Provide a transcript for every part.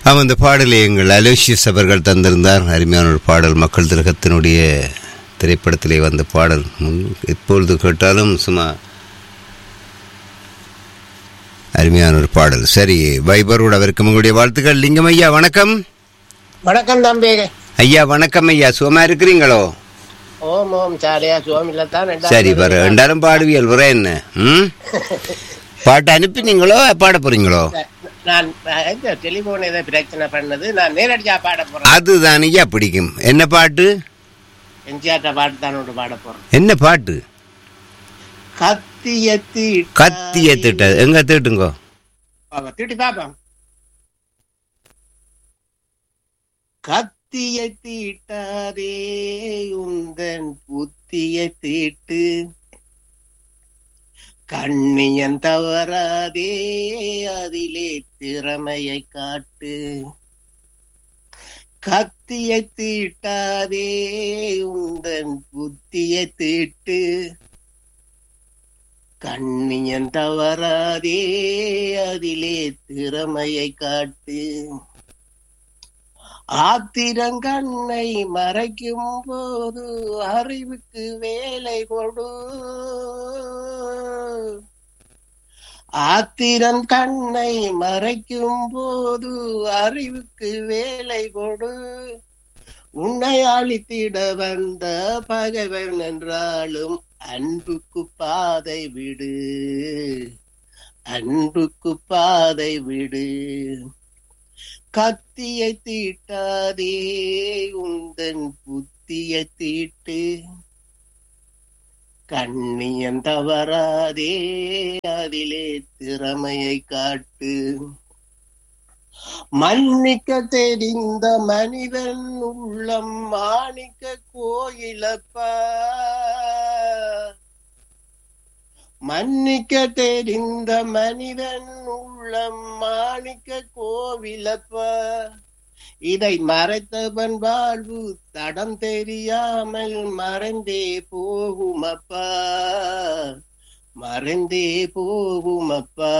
ஆமாம் இந்த பாடலை எங்கள் அலோசியஸ் அவர்கள் தந்திருந்தார் அருமையான ஒரு பாடல் மக்கள் திலகத்தினுடைய திரைப்படத்திலே வந்த பாடல் முன் எப்பொழுது கேட்டாலும் சும்மா அருமையான ஒரு பாடல் சரி வைபரோட அவருக்கு உங்களுடைய வாழ்த்துக்கள் லிங்கம் ஐயா வணக்கம் வணக்கம் தம்பி ஐயா வணக்கம் ஐயா சுகமா இருக்கிறீங்களோ ஓம் ஓம் சாலையா சுவாமியில தான் சரி வர ரெண்டாலும் பாடுவியல் வர என்ன ம் பாட்டு அனுப்பினீங்களோ பாட போறீங்களோ நான் இந்த டெலிபோன் ஏதோ பிரச்சனை பண்ணது நான் நேரடியா பாட போறேன் அதுதான் ஐயா பிடிக்கும் என்ன பாட்டு எம்ஜிஆர்ட்ட பாட்டு தான் ஒன்று பாட போறேன் என்ன பாட்டு கத்திய தீட்ட கத்திய திட்ட எங்க திட்டுங்கோ திட்டி பாப்போம் கத்திய தீட்டாதே உந்தன் புத்திய தீட்டு கண்ணியன் தவறாதே அதிலே திறமையை காட்டு கத்திய தீட்டாதே உந்தன் புத்திய தீட்டு கண்ணியன் தவறாதே அதிலே திறமையை காட்டு ஆத்திரங்கண்ணை மறைக்கும் போது அறிவுக்கு வேலை கொடு ஆத்திரம் கண்ணை மறைக்கும் போது அறிவுக்கு வேலை கொடு உன்னை அழித்திட வந்த பகைவன் என்றாலும் அன்புக்கு பாதை விடு அன்புக்கு பாதை விடு கத்தியை தீட்டாதே உந்தன் புத்தியை தீட்டு கண்ணியம் தவறாதே அதிலே திறமையை காட்டு மன்னிக்க தெரிந்த மனிதன் உள்ளம் மாணிக்க கோயிலப்பா மன்னிக்க தெரிந்த மனிதன் உள்ளம் மாணிக்க கோவிலப்பா இதை மறைத்தவன் வாழ்வு தடம் தெரியாமல் மறைந்தே போகுமப்பா மறைந்தே போகுமப்பா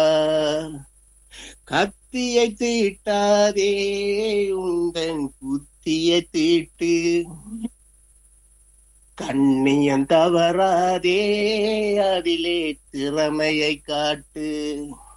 கத்தியை தீட்டாதே உந்தன் புத்தியை தீட்டு கண்ணியம் தவறாதே அதிலே திறமையை காட்டு